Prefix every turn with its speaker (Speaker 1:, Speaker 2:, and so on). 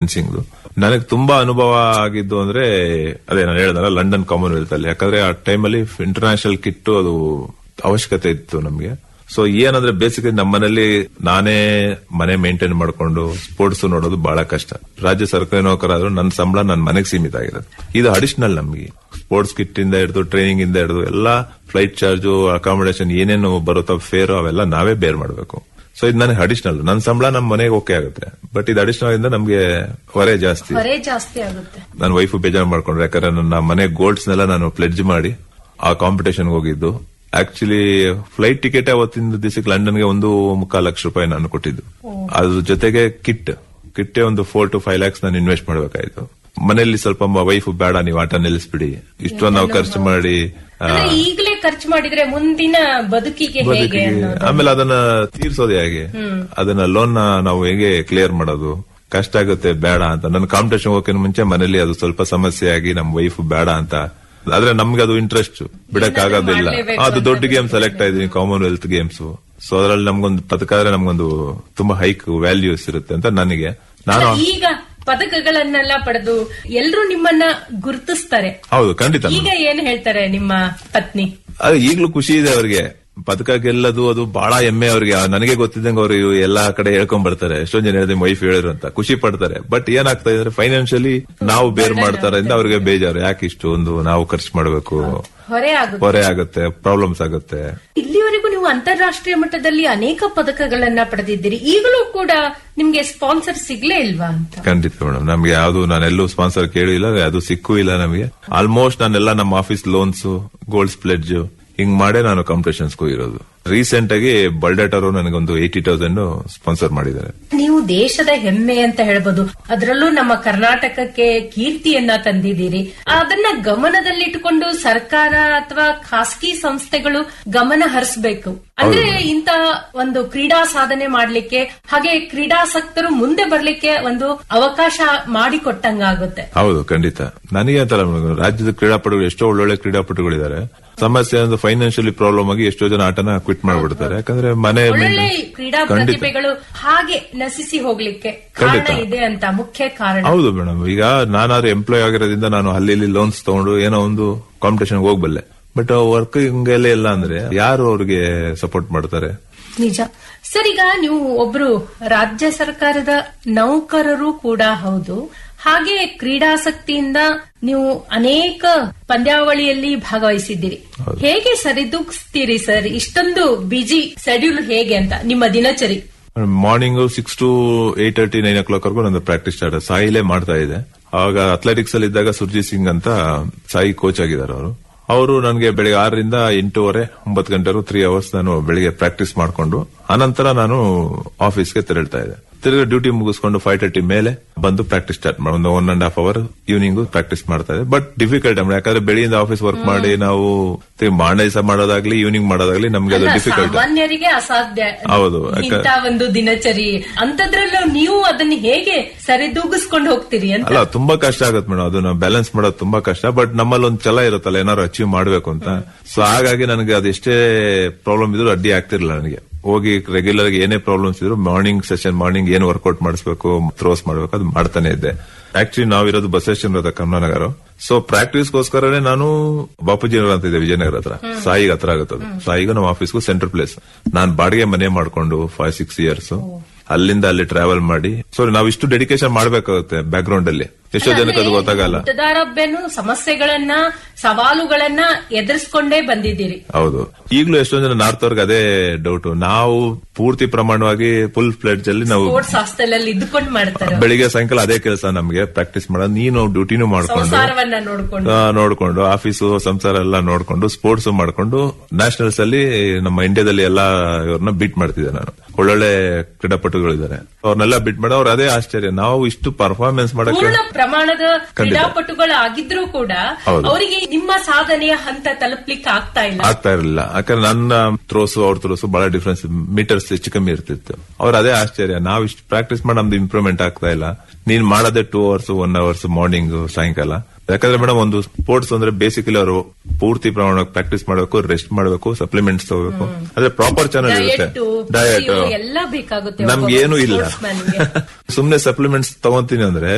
Speaker 1: Fencing ನನಗೆ ತುಂಬಾ ಅನುಭವ ಆಗಿದ್ದು ಅಂದ್ರೆ ಅದೇ ನಾನು ಹೇಳಿದಲ್ಲ ಲಂಡನ್ ಕಾಮನ್ವೆಲ್ತ್ ಅಲ್ಲಿ ಯಾಕಂದ್ರೆ ಆ ಟೈಮಲ್ಲಿ ಇಂಟರ್ನ್ಯಾಷನಲ್ ಕಿಟ್ ಅದು ಅವಶ್ಯಕತೆ ಇತ್ತು ನಮ್ಗೆ ಸೊ ಏನಂದ್ರೆ ಬೇಸಿಕಲಿ ನಮ್ಮ ಮನೇಲಿ ನಾನೇ ಮನೆ ಮೇಂಟೈನ್ ಮಾಡ್ಕೊಂಡು ಸ್ಪೋರ್ಟ್ಸ್ ನೋಡೋದು ಬಹಳ ಕಷ್ಟ ರಾಜ್ಯ ಸರ್ಕಾರಿ ನೌಕರಾದ್ರೂ ನನ್ನ ಸಂಬಳ ನನ್ನ ಮನೆಗೆ ಸೀಮಿತ ಆಗಿರೋದು ಇದು ಅಡಿಷನಲ್ ನಮ್ಗೆ ಸ್ಪೋರ್ಟ್ಸ್ ಕಿಟ್ ಇಂದ ಹಿಡಿದು ಟ್ರೈನಿಂಗ್ ಇಂದ ಹಿಡಿದು ಎಲ್ಲಾ ಫ್ಲೈಟ್ ಚಾರ್ಜು ಅಕಾಮಿಡೇಷನ್ ಏನೇನು ಬರುತ್ತೋ ಫೇರ್ ಅವೆಲ್ಲ ನಾವೇ ಬೇರ್ ಮಾಡಬೇಕು ಸೊ ಇದು ನನಗೆ ಅಡಿಷನಲ್ ನನ್ನ ಸಂಬಳ ನಮ್ಮ ಮನೆಗೆ ಓಕೆ ಆಗುತ್ತೆ ಬಟ್ ಇದು ಅಡಿಷನಲ್ ಇಂದ ನಮ್ಗೆ ಹೊರೆ ಜಾಸ್ತಿ
Speaker 2: ಹೊರೆ ಜಾಸ್ತಿ ಆಗುತ್ತೆ
Speaker 1: ನನ್ನ ವೈಫ್ ಬೇಜಾರು ಮಾಡ್ಕೊಂಡ್ರೆ ಯಾಕಂದ್ರೆ ನನ್ನ ಮನೆ ಗೋಲ್ಡ್ಸ್ ನೆಲ್ಲ ನಾನು ಪ್ಲೆಡ್ಜ್ ಮಾಡಿ ಆ ಕಾಂಪಿಟೇಷನ್ ಹೋಗಿದ್ದು ಆಕ್ಚುಲಿ ಫ್ಲೈಟ್ ಟಿಕೆಟ್ ಅವತ್ತಿನ ದಿವಸಕ್ಕೆ ಲಂಡನ್ಗೆ ಒಂದು ಮುಕ್ಕಾಲು ಲಕ್ಷ ರೂಪಾಯಿ ನಾನು ಕೊಟ್ಟಿದ್ದು ಅದ್ರ ಜೊತೆಗೆ ಕಿಟ್ ಕಿಟ್ಟೆ ಒಂದು ಫೋರ್ ಟು ಫೈವ್ ಲ್ಯಾಕ್ಸ್ ನಾನು ಇನ್ವೆಸ್ಟ್ ಮಾಡ್ಬೇಕಾಯ್ತು ಮನೆಯಲ್ಲಿ ಸ್ವಲ್ಪ ವೈಫ್ ಬೇಡ ನೀವು ಆಟ ನಿಲ್ಲಿಸ್ಬಿಡಿ ಇಷ್ಟೊಂದು ನಾವು ಖರ್ಚು ಮಾಡಿ ಆ,
Speaker 2: ಅಂದ್ರೆ ಈಗಲೇ ಖರ್ಚು ಮಾಡಿದ್ರೆ ಮುಂದಿನ ಬದುಕಿಗೆ ಹೇಗೆ
Speaker 1: ಬದುಕಿಗೆ
Speaker 2: ಅನ್ನೋದು
Speaker 1: ಆಮೇಲೆ ಅದನ್ನ ತೀರ್ಸೋದು ಹೇಗೆ ಅದನ್ನ ಲೋನ್ ನಾವು ಹೇಗೆ ಕ್ಲಿಯರ್ ಮಾಡೋದು ಕಷ್ಟ ಆಗುತ್ತೆ ಬೇಡ ಅಂತ ನನ್ನ ಕಾಂಪಿಟೇಷನ್ ಹೋಗೋಕೆ ಮುಂಚೆ ಮನೇಲಿ ಅದು ಸ್ವಲ್ಪ ಸಮಸ್ಯೆ ಆಗಿ ನಮ್ ವೈಫ್ ಬೇಡ ಅಂತ ಆದ್ರೆ ನಮ್ಗೆ ಅದು ಇಂಟ್ರೆಸ್ಟ್ ಬಿಡಕ್ ಆಗೋದಿಲ್ಲ
Speaker 2: ಮಾಡ್ಲೇಬೇಕು
Speaker 1: ಅದು ದೊಡ್ಡ ಗೇಮ್ ಸೆಲೆಕ್ಟ್ ಆಯ್ತೀನಿ ಕಾಮನ್ವೆಲ್ತ್ ಗೇಮ್ಸ್ ಸೊ ಅದ್ರಲ್ಲಿ ನಮ್ಗೊಂದು ಪದಕ ಆದ್ರೆ ನಮ್ಗೊಂದು ತುಂಬಾ ಹೈಕ್ ವ್ಯಾಲ್ಯೂಸ್ ಇರುತ್ತೆ ಅಂತ ನನಗೆ ನಾನು
Speaker 2: ಈಗ ಪದಕಗಳನ್ನೆಲ್ಲ ಪಡೆದು ಎಲ್ರು ನಿಮ್ಮನ್ನ ಗುರುತಿಸ್ತಾರೆ
Speaker 1: ಹೌದು ಖಂಡಿತ
Speaker 2: ಈಗ ಏನ್ ಹೇಳ್ತಾರೆ ನಿಮ್ಮ ಪತ್ನಿ
Speaker 1: ಅದೇ ಈಗ್ಲೂ ಖುಷಿ ಇದೆ ಅವ್ರಿಗೆ ಪದಕ ಗೆಲ್ಲದು ಅದು ಬಹಳ ಹೆಮ್ಮೆ ಅವ್ರಿಗೆ ಆ, ನನಗೆ ಗೊತ್ತಿದ್ದಂಗೆ ಅವರು ಎಲ್ಲಾ ಕಡೆ ಹೇಳ್ಕೊಂಡ್ ಬರ್ತಾರೆ ಎಷ್ಟೊಂದ್ ಜನ ಹೇಳಿದ್ರೆ ವೈಫ್ ಹೇಳಿದ್ರು ಅಂತ ಖುಷಿ ಪಡ್ತಾರೆ ಬಟ್ ಏನಾಗ್ತಾ ಇದ್ರೆ ಫೈನಾನ್ಷಿಯಲಿ ನಾವು ಬೇರ್ ಮಾಡ್ತಾರಿಂದ ಅವ್ರಿಗೆ ಬೇಜಾರು ಯಾಕೆ ಇಷ್ಟು ಒಂದು ನಾವು ಖರ್ಚು ಮಾಡಬೇಕು
Speaker 2: ಹೊರೆ ಆಗುತ್ತೆ
Speaker 1: ಹೊರೆ ಆಗುತ್ತೆ ಪ್ರಾಬ್ಲಮ್ಸ್ ಆಗುತ್ತೆ
Speaker 2: ಇಲ್ಲಿವರೆಗೂ ನೀವು ಅಂತಾರಾಷ್ಟ್ರೀಯ ಮಟ್ಟದಲ್ಲಿ ಅನೇಕ ಪದಕಗಳನ್ನ ಪಡೆದಿದ್ದೀರಿ ಈಗಲೂ ಕೂಡ ನಿಮ್ಗೆ ಸ್ಪಾನ್ಸರ್ ಸಿಗ್ಲೇ ಇಲ್ವಾ ಅಂತ
Speaker 1: ಖಂಡಿತ ಮೇಡಮ್ ನಮ್ಗೆ ಯಾವ್ದು ನಾನೆಲ್ಲೂ ಸ್ಪಾನ್ಸರ್ ಕೇಳಿಲ್ಲ ಅದು ಸಿಕ್ಕೂ ಇಲ್ಲ ನಮಗೆ ಆಲ್ಮೋಸ್ಟ್ ನಾನೆಲ್ಲ ನಮ್ಮ ಆಫೀಸ್ ಲೋನ್ಸ್ ಗೋಲ್ಡ್ಸ್ ಪ್ಲೆಡ್ಜ್ ಹಿಂಗ್ ಮಾಡೇ ನಾನು ಕಾಂಪಿಟೇಷನ್ಸ್ಗೂ ಇರೋದು ರೀಸೆಂಟ್ ಆಗಿ ಬಲ್ಡೇಟ್ ಅವರು ನನಗೊಂದು ಏಯ್ಟಿ ತೌಸಂಡ್ ಸ್ಪಾನ್ಸರ್ ಮಾಡಿದ್ದಾರೆ
Speaker 2: ನೀವು ದೇಶದ ಹೆಮ್ಮೆ ಅಂತ ಹೇಳ್ಬೋದು ಅದರಲ್ಲೂ ನಮ್ಮ ಕರ್ನಾಟಕಕ್ಕೆ ಕೀರ್ತಿಯನ್ನ ತಂದಿದ್ದೀರಿ ಅದನ್ನ ಗಮನದಲ್ಲಿಟ್ಟುಕೊಂಡು ಸರ್ಕಾರ ಅಥವಾ ಖಾಸಗಿ ಸಂಸ್ಥೆಗಳು ಗಮನ ಹರಿಸಬೇಕು ಅಂದ್ರೆ ಇಂತ ಒಂದು ಕ್ರೀಡಾ ಸಾಧನೆ ಮಾಡ್ಲಿಕ್ಕೆ ಹಾಗೆ ಕ್ರೀಡಾಸಕ್ತರು ಮುಂದೆ ಬರ್ಲಿಕ್ಕೆ ಒಂದು ಅವಕಾಶ ಮಾಡಿಕೊಟ್ಟಂಗಾಗುತ್ತೆ
Speaker 1: ಹೌದು ಖಂಡಿತ ನನಗೆ ಅಂತಲ್ಲ ಮೇಡಮ್, ರಾಜ್ಯದ ಕ್ರೀಡಾಪಟುಗಳು ಎಷ್ಟೋ ಒಳ್ಳೊಳ್ಳೆ ಕ್ರೀಡಾಪಟುಗಳಿದ್ದಾರೆ ಸಮಸ್ಯೆ ಅಂದ್ರೆ ಫೈನಾನ್ಷಿಯಲಿ ಪ್ರಾಬ್ಲಮ್ ಆಗಿ ಎಷ್ಟೋ ಜನ ಆಟನ ಕ್ವಿಟ್ ಮಾಡ್ಬಿಡ್ತಾರೆ ಯಾಕಂದ್ರೆ ಮನೆ
Speaker 2: ಒಳ್ಳೊಳ್ಳೆ ಕ್ರೀಡಾ
Speaker 1: ಖಂಡಿತ
Speaker 2: ಪ್ರತಿಭೆಗಳು ಹಾಗೆ ನಶಿಸಿ ಹೋಗ್ಲಿಕ್ಕೆ ಕಾರಣ
Speaker 1: ಖಂಡಿತ.
Speaker 2: ಇದೆ ಅಂತ ಮುಖ್ಯ ಕಾರಣ
Speaker 1: ಹೌದು ಮೇಡಮ್ ಈಗ ನಾನಾದ್ರೂ ಎಂಪ್ಲಾಯ್ ಆಗಿರೋದ್ರಿಂದ ನಾನು ಅಲ್ಲಿ ಇಲ್ಲಿ ಲೋನ್ಸ್ ತಗೊಂಡು ಏನೋ ಒಂದು ಕಾಂಪಿಟೇಷನ್ ಹೋಗ್ಬಲ್ಲೆ ಬಟ್ ವರ್ಕ್ ಹಿಂಗೆಲ್ಲ ಇಲ್ಲ ಅಂದ್ರೆ ಯಾರು ಅವ್ರಿಗೆ ಸಪೋರ್ಟ್ ಮಾಡ್ತಾರೆ
Speaker 2: ನಿಜ ಸರ್ ಈಗ ನೀವು ಒಬ್ರು ರಾಜ್ಯ ಸರ್ಕಾರದ ನೌಕರರು ಕೂಡ ಹೌದು ಹಾಗೆ ಕ್ರೀಡಾಸಕ್ತಿಯಿಂದ ನೀವು ಅನೇಕ ಪಂದ್ಯಾವಳಿಯಲ್ಲಿ ಭಾಗವಹಿಸಿದ್ದೀರಿ ಹೇಗೆ ಸರಿದೂಗಿಸ್ತೀರಿ ಸರ್ ಇಷ್ಟೊಂದು ಬಿಜಿ ಶೆಡ್ಯೂಲ್ ಹೇಗೆ ಅಂತ ನಿಮ್ಮ ದಿನಚರಿ
Speaker 1: morning six to eight thirty nine o'clock ವರೆಗೂ ನಂದು ಪ್ರಾಕ್ಟೀಸ್ ಸ್ಟಾರ್ಟ್ ಸಾಯಿಲೇ ಮಾಡ್ತಾ ಇದೆ ಆವಾಗ ಅಥ್ಲೆಟಿಕ್ಸ್ ಅಲ್ಲಿ ಇದ್ದಾಗ ಸುರ್ಜಿತ್ ಸಿಂಗ್ ಅಂತ ಸಾಯಿ ಕೋಚ್ ಆಗಿದ್ದಾರೆ ಅವರು ಅವರು ನನಗೆ ಬೆಳಿಗ್ಗೆ ಆರರಿಂದ ಎಂಟೂವರೆ ಒಂಬತ್ತು ಗಂಟೆವರೆಗೂ ತ್ರೀ ಅವರ್ಸ್ ನಾನು ಬೆಳಿಗ್ಗೆ ಪ್ರಾಕ್ಟೀಸ್ ಮಾಡಿಕೊಂಡು ಅನಂತರ ನಾನು ಆಫೀಸ್ಗೆ ತೆರಳ್ತಾ ಇದ್ದೆ ತಿರುಗಿ ಡ್ಯೂಟಿ ಮುಗಿಸ್ಕೊಂಡು ಫೈವ್ ತರ್ಟಿ ಮೇಲೆ ಬಂದು ಪ್ರಾಕ್ಟೀಸ್ ಸ್ಟಾರ್ಟ್ ಮಾಡಿ ಒಂದು one and half hour evening practice ಮಾಡ್ತಾ ಇದೆ ಬಟ್ ಡಿಫಿಕಲ್ಟ್ ಅಂದ್ರೆ ಯಾಕಂದ್ರೆ ಬೆಳಿಯಿಂದ ಆಫೀಸ್ ವರ್ಕ್ ಮಾಡಿ ನಾವು ಮಾಂಡ ದಿವಸ ಮಾಡೋದಾಗ್ಲಿ ಈವ್ನಿಂಗ್ ಮಾಡೋದಾಗ್ಲಿ ನಮ್ಗೆ ಅದು ಡಿಫಿಕಲ್ಟ್
Speaker 2: ಸಾಮಾನ್ಯರಿಗೆ ಅಸಾಧ್ಯ
Speaker 1: ಹೌದು, ಯಾಕ-
Speaker 2: ಇಂಥ ಒಂದು ದಿನಚರಿ ಅಂತದ್ರಲ್ಲೂ ನೀವು ಅದನ್ನ ಹೇಗೆ ಸರಿದೂಗಿಸ್ಕೊಂಡು ಹೋಗ್ತೀರಿ ಅಂತ
Speaker 1: ಅಲ್ಲ ತುಂಬಾ ಕಷ್ಟ ಆಗುತ್ತೆ ಮೇಡಮ್ ಅದನ್ನ ಬ್ಯಾಲೆನ್ಸ್ ಮಾಡೋದು ತುಂಬಾ ಕಷ್ಟ ಬಟ್ ನಮ್ಮಲ್ಲಿ ಒಂದು ಛಲ ಇರುತ್ತಲ್ಲ ಏನಾದ್ರು ಅಚೀವ್ ಮಾಡ್ಬೇಕು ಅಂತ ಸೊ ಹಾಗಾಗಿ ನನಗೆ ಅದೆಷ್ಟೇ ಪ್ರಾಬ್ಲಮ್ ಇದ್ರು ಅಡ್ಡಿ ಆಗ್ತಿರ್ಲಿಲ್ಲ ನನಗೆ ಹೋಗಿ ರೆಗ್ಯುಲರ್ ಆಗಿ ಏನೇ ಪ್ರಾಬ್ಲಮ್ಸ್ ಇದ್ರು ಮಾರ್ನಿಂಗ್ ಸೆಷನ್ ಮಾರ್ನಿಂಗ್ ಏನ್ ವರ್ಕೌಟ್ ಮಾಡಿಸ್ಬೇಕು ಥ್ರೋಸ್ ಮಾಡ್ಬೇಕು ಅದು ಮಾಡ್ತಾನೆ ಇದ್ದೆ ಆಕ್ಚುಲಿ ನಾವಿರೋದು ಬಸವೇಶ್ವರ ಕಮಲಾನಗರ ಸೊ ಪ್ರಾಕ್ಟೀಸ್ಗೋಸ್ಕರನೇ ನಾನು ಬಾಪೂಜಿ ನಗರ ಅಂತ ಇದೆ ವಿಜಯನಗರ ಹತ್ರ ಸಾಯಿಗೆ ಹತ್ರ ಆಗುತ್ತೆ ಅದು ಸಾಯಿಗೂ ನಮ್ಮ ಆಫೀಸ್ಗೂ ಸೆಂಟ್ರಲ್ ಪ್ಲೇಸ್ ನಾನ್ ಬಾಡಿಗೆ ಮನೆ ಮಾಡ್ಕೊಂಡು ಫೈವ್ ಸಿಕ್ಸ್ ಇಯರ್ಸ್ ಅಲ್ಲಿಂದ ಅಲ್ಲಿ ಟ್ರಾವೆಲ್ ಮಾಡಿ ಸೊ ನಾವು ಇಷ್ಟು ಡೆಡಿಕೇಶನ್ ಮಾಡ್ಬೇಕಾಗುತ್ತೆ ಬ್ಯಾಕ್ ಗ್ರೌಂಡ್ ಅಲ್ಲಿ ಎಷ್ಟೋ ಜನಕ್ಕೆ ಅದು ಗೊತ್ತಾಗಲ್ಲ
Speaker 2: ಮತದಾರೊಬ್ಬನು ಸಮಸ್ಯೆಗಳನ್ನ ಸವಾಲುಗಳನ್ನ ಎದುರಿಸ್ಕೊಂಡೇ ಬಂದಿದ್ದೀರಿ
Speaker 1: ಹೌದು ಈಗಲೂ ಎಷ್ಟೊಂದ್ ಜನ ನಾರ್ತ್ ಅವ್ರಿಗೆ ಅದೇ ಡೌಟ್ ನಾವು ಪೂರ್ತಿ ಪ್ರಮಾಣವಾಗಿ ಫುಲ್ ಫ್ಲೆಡ್ಜ್ ಅಲ್ಲಿ ನಾವು
Speaker 2: ಸ್ಪೋರ್ಟ್ಸ್ ಹಾಸ್ಟೆಲ್ ಅಲ್ಲಿ ಇದ್ದುಕೊಂಡು ಮಾಡ್ತಾರೆ
Speaker 1: ಬೆಳಿಗ್ಗೆ ಸಾಯಂಕಾಲ ಅದೇ ಕೆಲಸ ನಮ್ಗೆ ಪ್ರಾಕ್ಟೀಸ್ ಮಾಡೋದು ನೀನು ಡ್ಯೂಟಿನೂ ಮಾಡ್ಕೊಂಡು
Speaker 2: ಸಂಸಾರವನ್ನ ನೋಡ್ಕೊಂಡು
Speaker 1: ಆ, ನೋಡ್ಕೊಂಡು ಆಫೀಸು ಸಂಸಾರ ಎಲ್ಲ ನೋಡ್ಕೊಂಡು ಸ್ಪೋರ್ಟ್ಸ್ ಮಾಡ್ಕೊಂಡು ನ್ಯಾಷನಲ್ಸ್ ಅಲ್ಲಿ ನಮ್ಮ ಇಂಡಿಯಾದಲ್ಲಿ ಎಲ್ಲಾ ಇವ್ರನ್ನ ಬೀಟ್ ಮಾಡ್ತಿದ್ದೆ ನಾನು ಒಳ್ಳೊಳ್ಳೆ ಕ್ರೀಡಾಪಟುಗಳಿದ್ದಾರೆ ಅವ್ರನ್ನೆಲ್ಲ ಬೀಟ್ ಮಾಡಿ ಅವ್ರು ಅದೇ ಆಶ್ಚರ್ಯ ನಾವು ಇಷ್ಟು ಪರ್ಫಾರ್ಮೆನ್ಸ್ ಮಾಡಕ್ಕೆ
Speaker 2: ಪೂರ್ಣ ಪ್ರಮಾಣದ ಕ್ರೀಡಾಪಟುಗಳು ಆಗಿದ್ರೂ ಕೂಡ
Speaker 1: ಹೌದು.
Speaker 2: ಅವರಿಗೆ ನಿಮ್ಮ ಸಾಧನೆಯ ಹಂತ ತಲುಪ್ಲಿಕ್ಕೆ ಆಗ್ತಾ ಇಲ್ಲ
Speaker 1: ಆಗ್ತಾ ಇರಲಿಲ್ಲ ಯಾಕಂದ್ರೆ ನನ್ನ ಥ್ರೋಸು ಅವ್ರ ಥ್ರೋಸು ಬಹಳ ಡಿಫ್ರೆನ್ಸ್ ಮೀಟರ್ಸ್ ಹೆಚ್ಚು ಕಮ್ಮಿ ಇರ್ತಿತ್ತು ಅವ್ರ ಅದೇ ಆಶ್ಚರ್ಯ ನಾವು ಇಷ್ಟು ಪ್ರಾಕ್ಟೀಸ್ ಮಾಡಿ ನಮ್ದು ಇಂಪ್ರೂವ್ಮೆಂಟ್ ಆಗ್ತಾ ಇಲ್ಲ ನೀನ್ ಮಾಡೋದೇ two hours one hours morning ಸಾಯಂಕಾಲ ಯಾಕಂದ್ರೆ ಮೇಡಮ್ ಒಂದು ಸ್ಪೋರ್ಟ್ಸ್ ಅಂದ್ರೆ ಬೇಸಿಕಲಿ ಅವರು ಪೂರ್ತಿ ಪ್ರಮಾಣ ಪ್ರಾಕ್ಟೀಸ್ ಮಾಡಬೇಕು ರೆಸ್ಟ್ ಮಾಡಬೇಕು ಸಪ್ಲಿಮೆಂಟ್ಸ್ ತಗೋಬೇಕು ಅದ್ರೆ ಪ್ರಾಪರ್ ಚಾನಲ್ ಇರುತ್ತೆ
Speaker 2: ಡಯಟ್
Speaker 1: ಡಯಟ್
Speaker 2: ಎಲ್ಲ ಬೇಕಾಗುತ್ತೆ
Speaker 1: ನಮ್ಗೆ ಏನು ಇಲ್ಲ
Speaker 2: sportsman ಗೆ.
Speaker 1: ಸುಮ್ನೆ ಸಪ್ಲಿಮೆಂಟ್ಸ್ ತಗೊಂತೀನಿ ಅಂದ್ರೆ